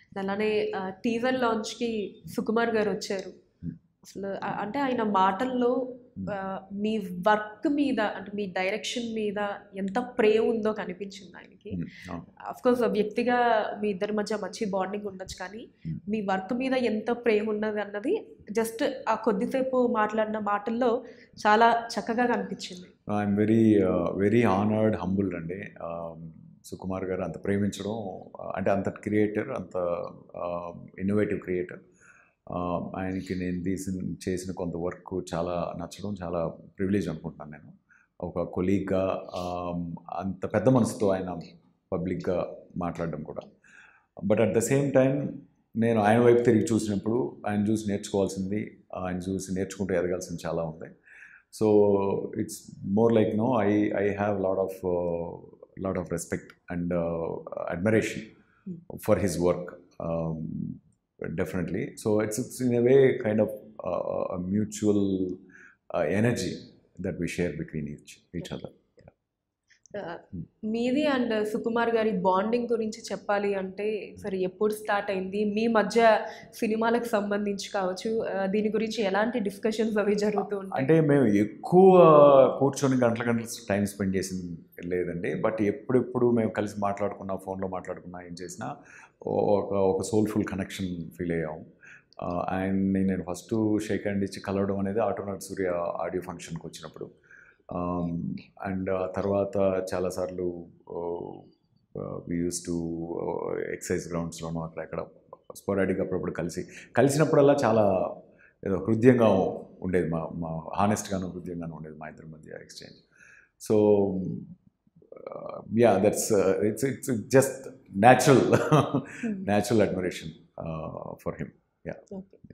అలానే టీజర్ లాంచ్కి సుకుమార్ గారు వచ్చారు అసలు ఆ- అంటే ఆయన మాటల్లో ఆ, మీ వర్క్ మీద అంటే మీ డైరెక్షన్ మీద ఎంత ప్రేమ ఉందో కనిపించింది ఆయనకి ఉమ్, అవును. అఫ్ కోర్స్ వ్యక్తిగా మీ ఇద్దరి మధ్య మంచి బాండింగ్ ఉండొచ్చు కానీ Hmm. మీ వర్క్ మీద ఎంత ప్రేమ ఉన్నది అన్నది జస్ట్ ఆ కొద్దిసేపు మాట్లాడిన మాటల్లో చాలా చక్కగా కనిపించింది I'm very very honoured humble అండి Um, సుకుమార్ గారు అంత ప్రేమించడం uh, అంటే అంత క్రియేటర్ అంత ఇన్నోవేటివ్ క్రియేటర్ ఆయనకి నేను తీసిన చేసిన కొంత వర్క్ చాలా నచ్చడం చాలా ప్రివిలేజ్ అనుకుంటున్నాను నేను ఒక కొలీగ్గా అంత పెద్ద మనసుతో ఆయన పబ్లిక్గా మాట్లాడడం కూడా but at the same time నేను ఆయన వైపు తిరిగి చూసినప్పుడు ఆయన చూసి నేర్చుకోవాల్సింది ఆయన చూసి నేర్చుకుంటూ ఎదగాల్సింది చాలా ఉంది so it's more like no I I have lot of lot of respect and admiration for his work definitely so it's it's in a way kind of mutual energy that we share between each each other ah, మీది and Sukumar గారి bonding గురించి చెప్పాలి అంటే సరే ఎప్పుడు start అయింది మీ మధ్య సినిమాలకు సంబంధించి కావచ్చు ఆ, దీని గురించి ఎలాంటి డిస్కషన్స్ అవి జరుగుతూ ఉంటాయి అంటే మేము ఎక్కువ కూర్చొని గంటల గంటలు టైం స్పెండ్ చేసింది లేదండి బట్ ఎప్పుడెప్పుడు మేము కలిసి మాట్లాడుకున్నా ఫోన్లో మాట్లాడుకున్నా ఏం చేసినా ఒక ఒక సోల్ఫుల్ కనెక్షన్ ఫీల్ అయ్యాము అండ్ నేను ఫస్ట్ షేక్ హ్యాండ్ ఇచ్చి కలవడం అనేది ఆటోనాట్ సూర్య ఆడియో ఫంక్షన్కి వచ్చినప్పుడు అండ్ తర్వాత చాలాసార్లు వి యూస్ టు ఎక్సైజ్ గ్రౌండ్స్లోనూ అక్కడ ఎక్కడ స్పోరాడిక్ అప్పుడప్పుడు కలిసి కలిసినప్పుడల్లా చాలా ఏదో హృదయంగా ఉండేది మా మా హానెస్ట్గాను హృదయంగాను ఉండేది మా ఇద్దరి మధ్య exchange so yeah that's it's it's just natural natural admiration for him Okay.